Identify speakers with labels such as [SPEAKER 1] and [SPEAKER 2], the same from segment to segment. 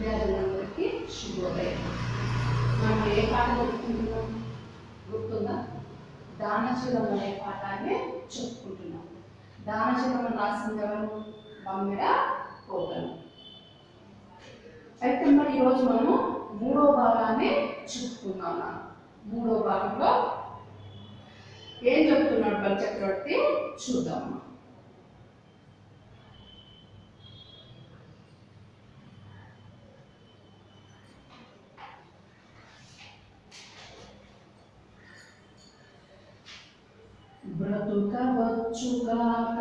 [SPEAKER 1] విద్యార్థులందరికీ శుభోదయం మనం ఏ పాట చెప్పుకుంటున్నాం గుర్తుందా దానశీలం అనే పాఠాన్ని చెప్పుకుంటున్నాం దానశీలం రాసింది ఎవరు బమ్మెడ కోటలు అయితే మరి ఈరోజు మనము మూడో భాగాన్ని చెప్పుకున్నాం మూడో భాగంలో ఏం చెప్తున్నాడు బలి చక్రవర్తి చూద్దాం బ్రతుకవచ్చుగాక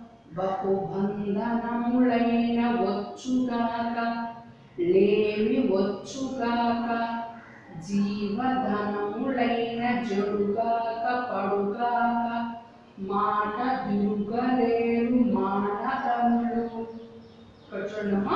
[SPEAKER 1] బహుబంధనములైన వచ్చుగాక లేమి వచ్చుగాక జీవధనములైన జడుగాక పడుగాక మాట దిరుగలేరు మానదములు ఇక్కడ చూడమ్మా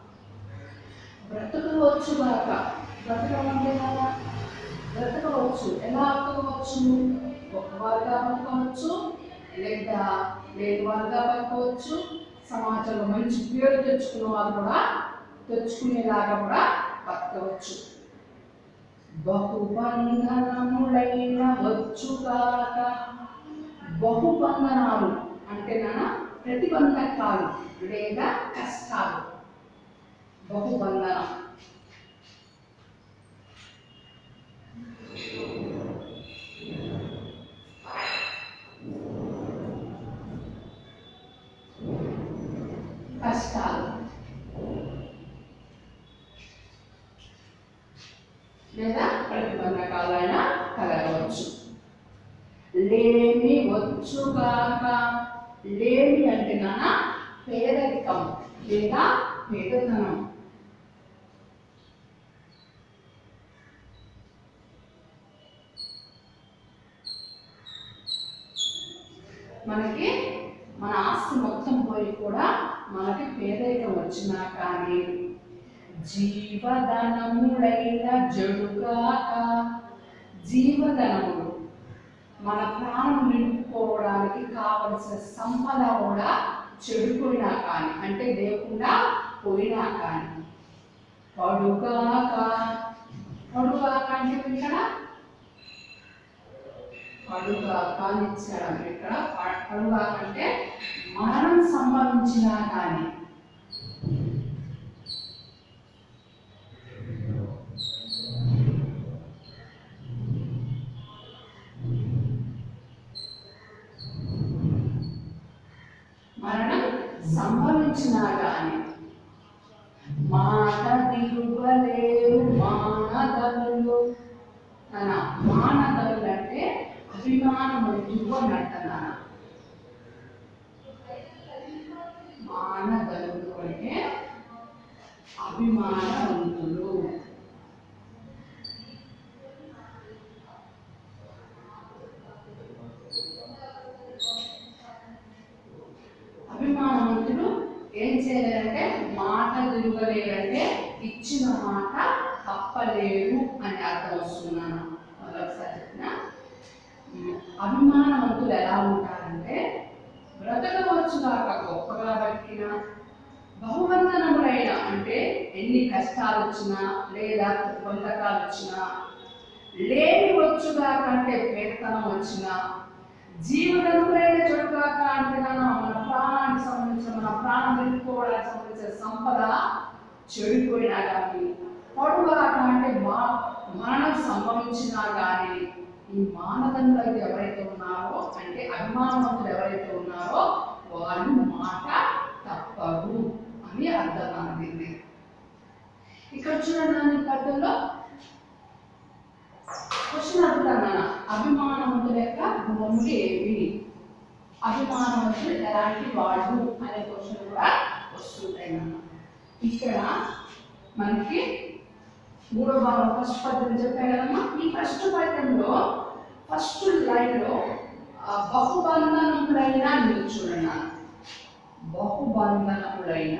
[SPEAKER 1] బ్రతకవచ్చుగాక బ్రతకం అంటే కదా బ్రతకవచ్చు ఎలా బ్రతకవచ్చు గొప్పవారుగా బతకవచ్చు లేదా లేని వారుగా బతకవచ్చు సమాజంలో మంచి పేరు తెచ్చుకున్న వారు కూడా తెచ్చుకునేలాగా కూడా బతకవచ్చు బహుబంధనములైన వచ్చుగాక బహుబంధనాలు అంటే నాన్న ప్రతిబంధకాలు లేదా కష్టాలు బహుబంధనం కష్టాలు లేదా ప్రతిబంధకాలైనా కలగవచ్చు లేమి వచ్చుగాక లేమి అంటే నాన్న పేదరికం లేదా పేదతనం మనకి మన ఆస్తి మొత్తం పోయి కూడా మనకి పేదరికం వచ్చినా కానీ జీవధనములైన జడుగాక జీవధనములు మన ప్రాణం నింపుకోవడానికి కావలసిన సంపద కూడా చెడిపోయినా కానీ అంటే లేకుండా పోయినా కానీ పడుగాక పడుగాక అంటే ఇక్కడ పడుగాక అని ఇచ్చాడు ఇక్కడ ప- పడుగాక అంటే మరణం సంభవించినా కానీ మరణం సంభవించినా కానీ మాట తిరుగలేరు మానదనులు అన మానదనులు అంటే అభిమానవంతులు అని అంటున్నాను మానదనులు అంటే అభిమానవంతులు అభిమానవంతులు ఏం చేయలేరంటే మాట తిరగలేరంటే ఇచ్చిన మాట తప్పలేరు అని అర్థం వస్తున్నాను మరొకసారి చెప్పిన ఉమ్, అభిమానవంతులు ఎలా ఉంటారంటే బ్రతకవచ్చు కాక గొప్పగా బతికిన బహుబంధనములైన అంటే ఎన్ని కష్టాలు వచ్చినా లేదా ప్రతిబంధకాలు వచ్చినా లేని వచ్చుగాక అంటే పేదతనం వచ్చినా జీవనములైన చెడుగాక అంటే నాన్న మన ప్రాణానికి సంబంధించిన మన ప్రాణం నిలుపుకోవడానికి సంబంధించిన సంపద చెడిపోయినా కానీ పొడుగాక అంటే మా మరణం సంభవించినా కానీ ఈ మానదండలు ఎవరైతే ఉన్నారో అంటే అభిమానవంతులు ఎవరైతే ఉన్నారో వాళ్ళు మాట తప్పరు అని అర్థం నాకు దీన్ని ఇక్కడ చూడండి నాన్న ఈ పద్యంలో క్వశ్చన్ అడుగుతాను నాన్న అభిమానవంతుల యొక్క గుణములు ఏవి అభిమానవంతులు ఎలాంటి వాళ్ళు అనే క్వశ్చన్ కూడా వస్తుంటాయి నాన్న ఇక్కడ మనకి మూడో భాగం ఫస్ట్ పద్యం చెప్పాను కదమ్మా ఈ ఫస్ట్ పద్యంలో ఫస్ట్ లైన్లో బహుబంధనములైన మీరు చూడండి నాన్న. బహుబంధనములైన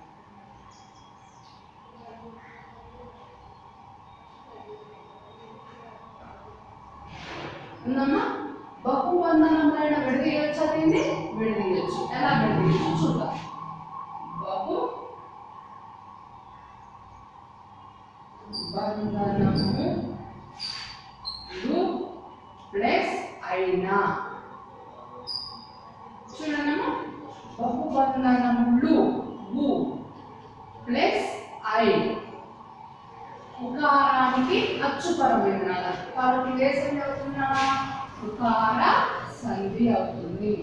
[SPEAKER 1] ఉందమ్మా బహుబంధనములైన విడదీయొచ్చు దీన్ని విడదీయొచ్చు ఎలా విడదీయొచ్చు చూద్దాం బహు వందనములు వు ప్లస్ ఐ ఉకారానికి అచ్చుపరమైన కాబట్టి ఏ సంధి అవుతుందా ఉకార సంధి అవుతుంది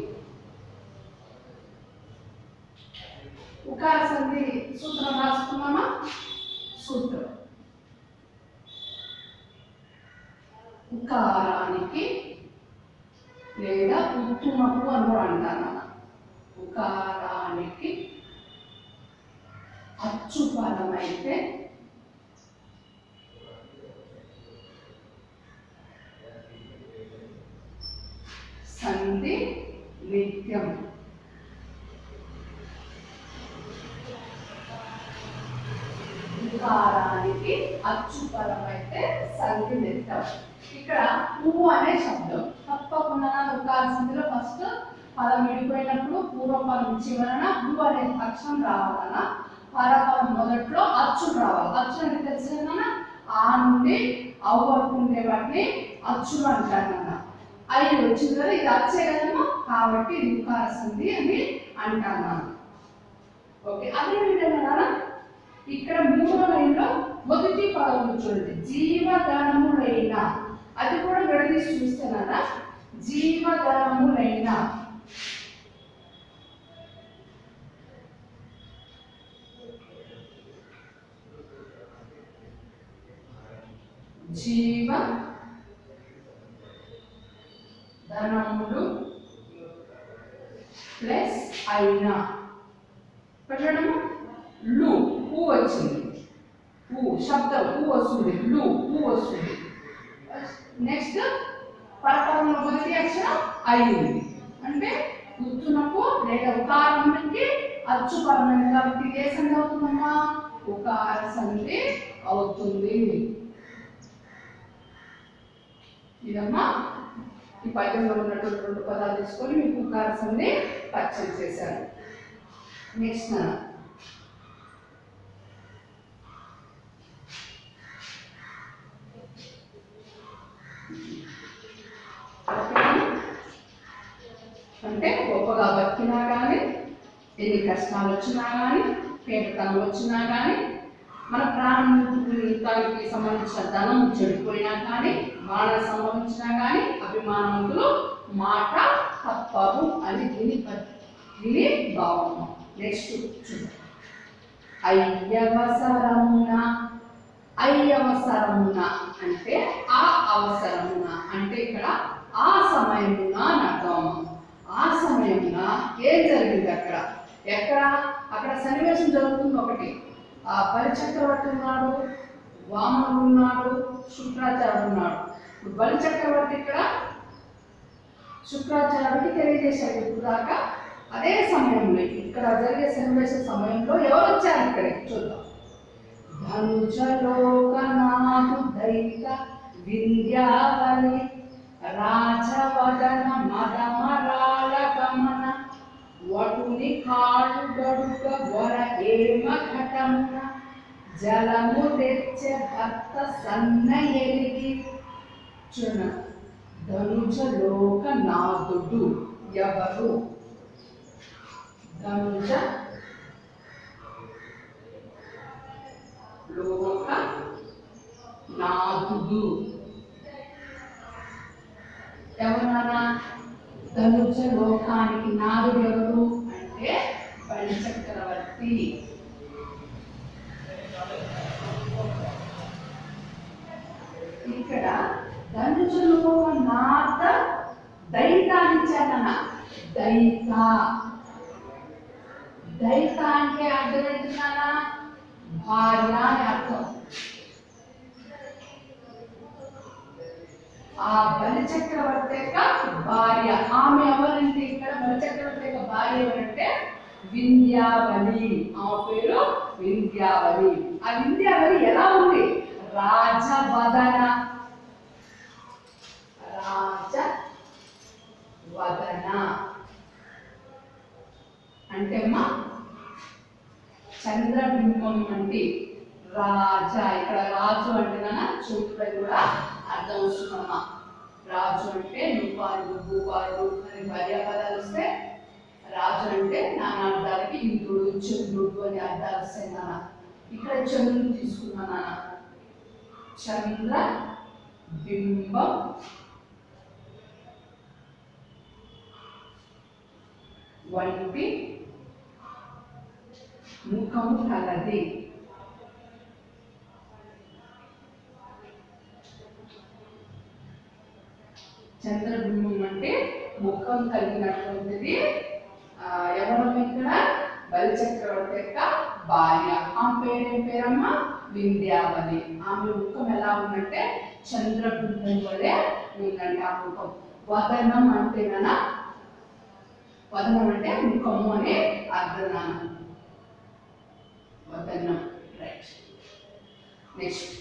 [SPEAKER 1] ఉకార సంధి సూత్రం రాసుకున్నామా సూత్రం ఉకారానికి లేదా ఉత్తుమకు అని కూడా అంటాను ఉకారానికి అచ్చుపరమైతే సంధి నిత్యం ఉకారానికి అచ్చుపరమైతే సంధి నిత్యం ఇక్కడ పువ్వు అనే శబ్దం తప్పకుండా ఉకార సంధిలో ఫస్ట్ పదం విడిపోయినప్పుడు పూర్వపదం చివరన పువ్వు అనే అక్షరం రావాలన్నా పరపదం మొదట్లో అచ్చు రావాలి అచ్చు అంటే తెలిసిన ఆ నుండి అవు వరకు ఉండే వాటిని అచ్చులు అంటారు అవి వచ్చింది కదా ఇది అచ్చే కదమ్మా కాబట్టి ఇది ఉకార సంధి అని అంటాను ఓకే అదే విధంగా ఇక్కడ మూడో లైన్లో మొదటి పదం చూడండి జీవధనములైన అది కూడా విడదీసి చూస్తున్నారా జీవధనములైన జీవ ధనములు ప్లస్ అయినా పెట్టడము లు ఊ వచ్చింది ఊ శబ్దం ఊ వస్తుంది లు ఊ వస్తుంది నెక్స్ట్ పరపరంలో మొదటి అక్షరం అయింది అంటే గుర్తునకు లేదా ఉకారానికి అచ్చుపరమైన కాబట్టి ఇది ఏ సంధి అవుతుందమ్మా ఉకార సంధి అవుతుంది ఇదమ్మా ఈ పద్యంలో ఉన్నటువంటి రెండు పదాలు తీసుకొని మీకు ఉకార సంధి పరిచయం చేశాను నెక్స్ట్ నా అంటే గొప్పగా బతికినా కానీ ఎన్ని కష్టాలు వచ్చినా కానీ పేదతనం వచ్చినా కానీ మన ప్రాణానికి సంబంధించిన ధనం చెడిపోయినా కానీ మరణ సంభవించినా కానీ అభిమానవంతులు మాట తప్పరు అని దీని ప- దీని భావం నెక్స్ట్ చూద్దాం అయ్యవసరమున అయ్యవసరమున అంటే ఆ అవసరమున అంటే ఇక్కడ ఆ సమయమున అని అర్థం ఆ సమయమున ఏం జరిగింది అక్కడ ఎక్కడ అక్కడ సన్నివేశం జరుగుతుంది ఒకటి ఆ బలిచక్రవర్తి ఉన్నాడు వామనుడు ఉన్నాడు శుక్రాచార్యుడు ఉన్నాడు ఇప్పుడు బలిచక్రవర్తి ఇక్కడ శుక్రాచార్యుడికి తెలియజేశాడు ఇప్పుడు దాకా అదే సమయంలో ఇక్కడ జరిగే సన్నివేశ సమయంలో ఎవరు వచ్చారు ఇక్కడికి చూద్దాం ధనుజలోకనాథు దైత వింధ్యావళి రాజవదన మదమరాళ గమన వటుని కాళ్ళు గడుక వర ఏమ ఘటమున జలము తెచ్చే భర్త సన్న ఎలిగి చున ధనుజ లోక నాదుడు ఎవరు ధనుజ లోక నాదుడు ఎవరన్నా ధనుజ లోకానికి నాదుడు ఎవరు అంటే బలి చక్రవర్తి ఇక్కడ ధనుజ లోక నాథ దైతానిచ్చాడన్న దైత దైత అంటే అర్థం ఏంటన్నా భార్య అని అర్థం ఆ బలి చక్రవర్తి యొక్క భార్య ఆమె ఎవరంటే ఇక్కడ బలి చక్రవర్తి యొక్క భార్య ఎవరంటే వింధ్యావళి ఆమె పేరు వింధ్యావళి ఆ వింధ్యావళి ఎలా ఉంది రాజవదన రాజ వదన అంటే అమ్మా చంద్రబింబం అంటే రాజా ఇక్కడ రాజు అంటే నాన్న చూపుపై కూడా అర్థం వస్తుందమ్మా రాజు అంటే నువ్వారు నువ్వువారు అని పర్యాపదాలు వస్తే రాజు అంటే నానా చంద్రుడు అని అర్థాలు వస్తాయి నాన్న ఇక్కడ చంద్రుడు తీసుకున్నా నాన్న చంద్ర బింబం వంటి ముఖము కలది చంద్రబింబం అంటే ముఖం కలిగినటువంటిది ఆ, ఎవరమ్మ ఇక్కడ బలి చక్రవర్తి యొక్క భార్య ఆమె పేరేం పేరమ్మ వింధ్యావళి ఆమె ముఖం ఎలా ఉందంటే చంద్రబింబం వలె ఉందండి ఆ ముఖం వదనం అంటే గన వదనం అంటే ముఖము అనే అర్థం నాన్న వదనం రైట్ నెక్స్ట్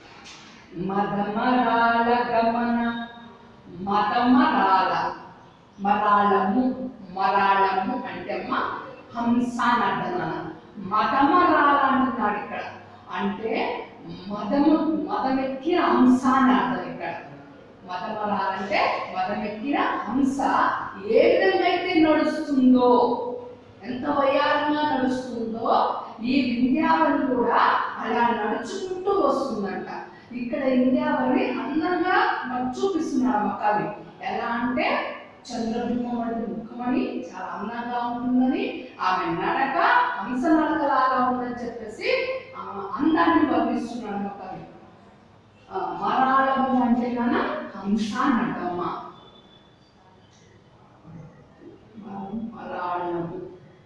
[SPEAKER 1] మదమరాల గమన మదమరాల మరాళము మరాళము అంటే అమ్మ హంస అని అర్థం నాన్న మదమరాల అంటున్నాడు ఇక్కడ అంటే మదము మదమెక్కిన హంస అని అర్థం ఇక్కడ మదమరాలంటే మదమెక్కిన హంస ఏ విధంగా అయితే నడుస్తుందో ఎంత వయ్యారంగా నడుస్తుందో ఈ వింధ్యావళి కూడా అలా నడుచుకుంటూ వస్తుందంట ఇక్కడ ఇండియావళి అందంగా మనకు చూపిస్తున్నాడు అమ్మ కవి ఎలా అంటే చంద్రబింబం వంటి ముఖమని చాలా అందంగా ఉంటుందని ఆమె నడక హంస నడకలాగా ఉందని చెప్పేసి ఆ అందాన్ని వర్ణిస్తున్నాడు అమ్మ కవి ఆ, మరాళము అంటే కన హంస నడమ మరాళము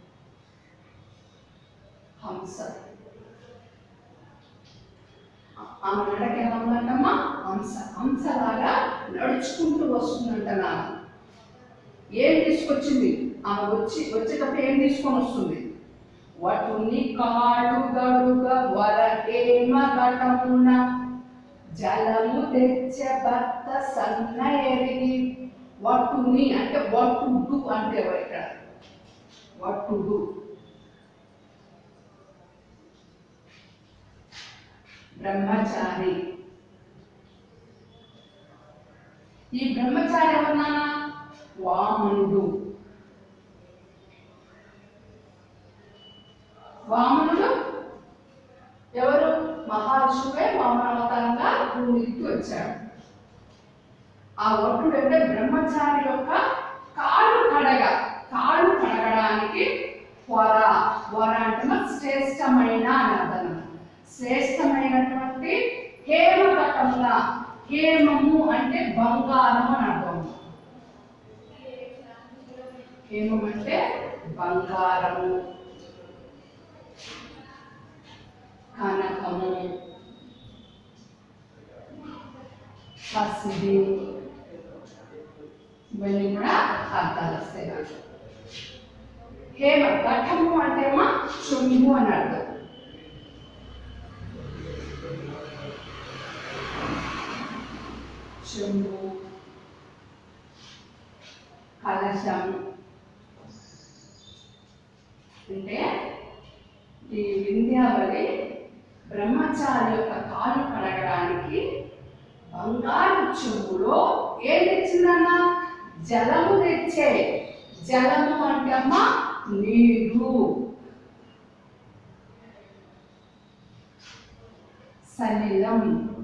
[SPEAKER 1] హంస ఆమె నడక ఎలా ఉందంటమ్మా హంస హంసలాగా నడుచుకుంటూ వస్తుందంట నాన్న ఏం తీసుకొచ్చింది ఆమె వచ్చి వచ్చేటప్పుడు ఏం తీసుకొని వస్తుంది వటుని కాడు గడుగ వరకేమ ఘటమున జలము తెచ్చే భర్త సన్న ఎరిగి వటుని అంటే వటుడు అంటే ఎవరు ఇక్కడ వటుడు బ్రహ్మచారి ఈ బ్రహ్మచారి ఎవరన్నా వామనుడు వామనుడు ఎవరు మహావిష్ణువే వామన అవతారంగా భూమికి వచ్చాడు ఆ ఒట్టుడు అంటే బ్రహ్మచారి యొక్క కాళ్ళు కడగ కాళ్ళు కడగడానికి వర వర అంటే మన శ్రేష్టమైన అని అర్థం శ్రేష్టమైనటువంటి హేమఘటముల హేమము అంటే బంగారం అని అర్థం హేమం అంటే బంగారము కనకము పసిడి ఇవన్నీ కూడా అర్థాలు వస్తాయి నాకు హేమ ఘటము అంటే మా చుంబు అని అర్థం చెంబు కలశం అంటే ఈ వింధ్యావళి బ్రహ్మచారి యొక్క కాలు కడగడానికి బంగారు చెంబులో ఏం తెచ్చిందన్న జలము తెచ్చే జలము అంటే అమ్మ నీరు సలిలం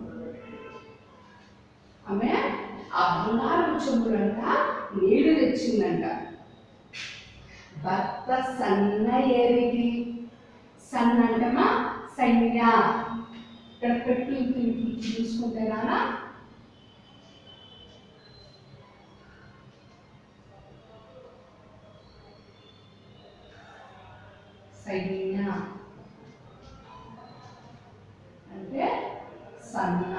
[SPEAKER 1] ఆమె ఆ బంగారు చెంబులంట నీళ్లు తెచ్చిందంట భర్త సన్న ఎరిగి సన్న అంటమా సైన్య ఇక్కడ పెట్టు ఇటు ఇటు ఇటు చూసుకుంటే నానా సైన్య అంటే సన్న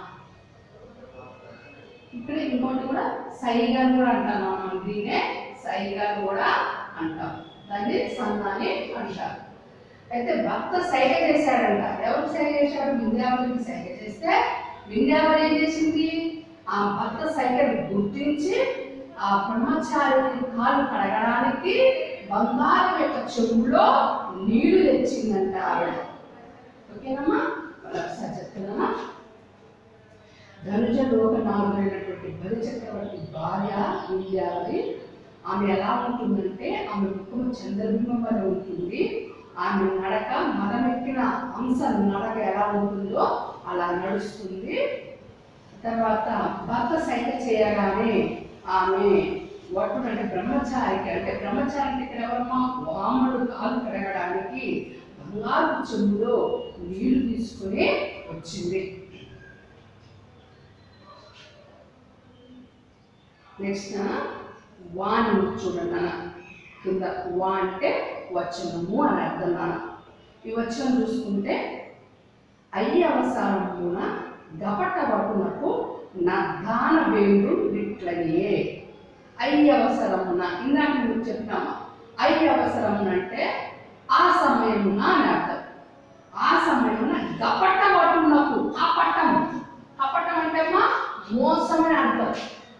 [SPEAKER 1] ఇక్కడ ఇంకోటి కూడా సైగా కూడా అంటాం మనం దీన్నే సైగా కూడా అంటాం దాన్ని సన్నాని అంటారు అయితే భక్త సైగ చేశాడంట ఎవరు సైగ చేశాడు వింధ్యావళికి సైగ చేస్తే వింధ్యావళి ఏం చేసింది ఆ భక్త సైగను గుర్తించి ఆ బ్రహ్మచారి కాలు కడగడానికి బంగారం యొక్క చెవులో నీళ్లు తెచ్చిందంట ఆవిడ ఓకేనమ్మా మళ్ళీ ఒకసారి చెప్తున్నామా ధనుజ లోక నాలుగైనటువంటి బలి చక్రవర్తి భార్య విద్యావళి ఆమె ఎలా ఉంటుందంటే ఆమె ముఖము చంద్రబింబం వలె ఉంటుంది ఆమె నడక మదమెక్కిన అంశ నడక ఎలా ఉంటుందో అలా నడుస్తుంది తర్వాత భర్త సైత చేయగానే ఆమె వటుడు అంటే బ్రహ్మచారికి అంటే బ్రహ్మచారికి ఇక్కడ ఎవరమ్మా వామనుడు కాలు కడగడానికి బంగారు చెంబులో నీళ్లు తీసుకుని వచ్చింది నెక్స్ట్ వాని చూడండి నాన్న కింద వా అంటే వచనము అని అర్థం నాన్న ఈ వచనం చూసుకుంటే అయ్యి అవసరమున గపట వటునకు నద్దాన వేరు విట్లనియే అయ్యి అవసరమున ఇందాక మీకు చెప్పినామా అయ్యి అవసరమున అంటే ఆ సమయమున అని అర్థం ఆ సమయమున గపట వటునకు కపటం కపటం అంటే అమ్మా మోసం అని అర్థం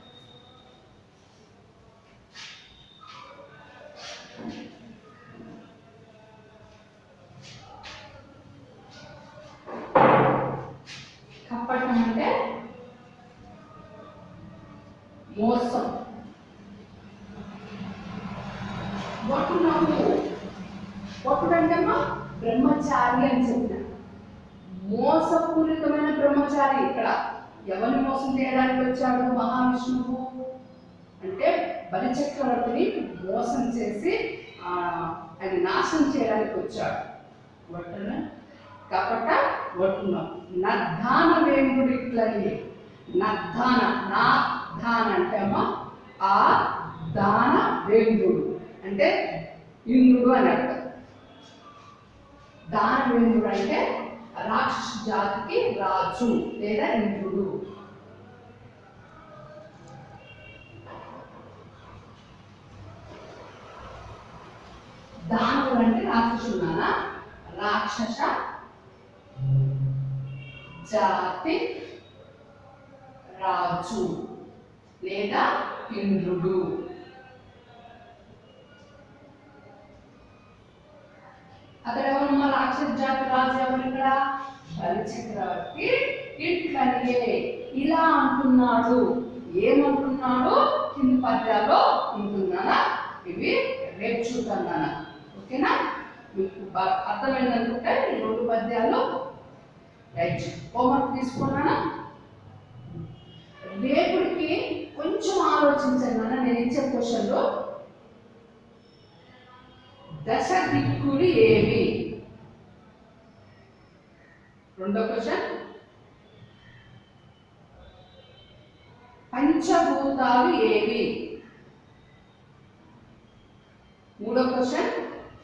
[SPEAKER 1] కప్పటం అంటే మోసం వటునకు వటుడు అంటే అమ్మా బ్రహ్మచారి అని చెప్పిన మోసపూరితమైన బ్రహ్మచారి ఇక్కడ ఎవరిని మోసం చేయడానికి వచ్చాడు మహావిష్ణువు అంటే బలిచక్రవర్తిని మోసం చేసి ఆ, ఆయన నాశనం చేయడానికి వచ్చాడు వట్టున కపట వట్టున నద్దాన వేంగుడిట్లని నద్దాన నా దాన అంటే అమ్మ ఆ దాన వేంద్రుడు అంటే ఇంద్రుడు అని అర్థం దాన వేంద్రుడు అంటే రాక్షస జాతికి రాజు లేదా ఇంద్రుడు దానవుడు అంటే రాక్షసుడు నాన్న రాక్షస జాతి రాజు లేదా ఇంద్రుడు అతడు ఎవరమ్మా రాక్షస జాతి రాజు ఎవరు ఇక్కడ బలి చక్రవర్తి ఇట్లనే ఇలా అంటున్నాడు ఏమంటున్నాడు కింది పద్యాల్లో ఉంటున్నానా ఇవి రేపు చూద్దాం ఓకేనా మీకు బాగా అర్థమైందనుకుంటే ఈ రెండు పద్యాలు రైట్ హోంవర్క్ తీసుకున్నానా రేపుడికి కొంచెం ఆలోచించండి నాన్న నేను ఇచ్చే క్వశ్చన్లో దశ దిక్కులు ఏవి రెండో క్వశ్చన్ పంచభూతాలు ఏవి మూడో క్వశ్చన్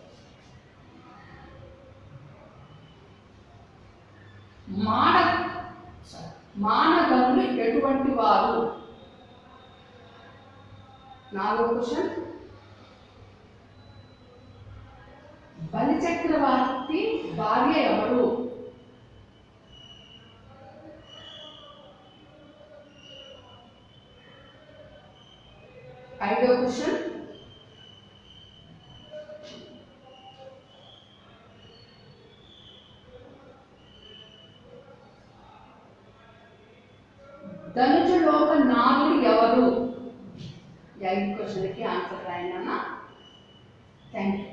[SPEAKER 1] మాన sorry, మానగములు ఎటువంటి వారు నాలుగో క్వశ్చన్ బలిచక్రవర్తి భార్య ఎవరు ఐదో క్వశ్చన్ ధనుజులోక నాగుడు ఎవరు ఈ ఐదు క్వశ్చన్కి ఆన్సర్ రాయనమ్మా థ్యాంక్ యూ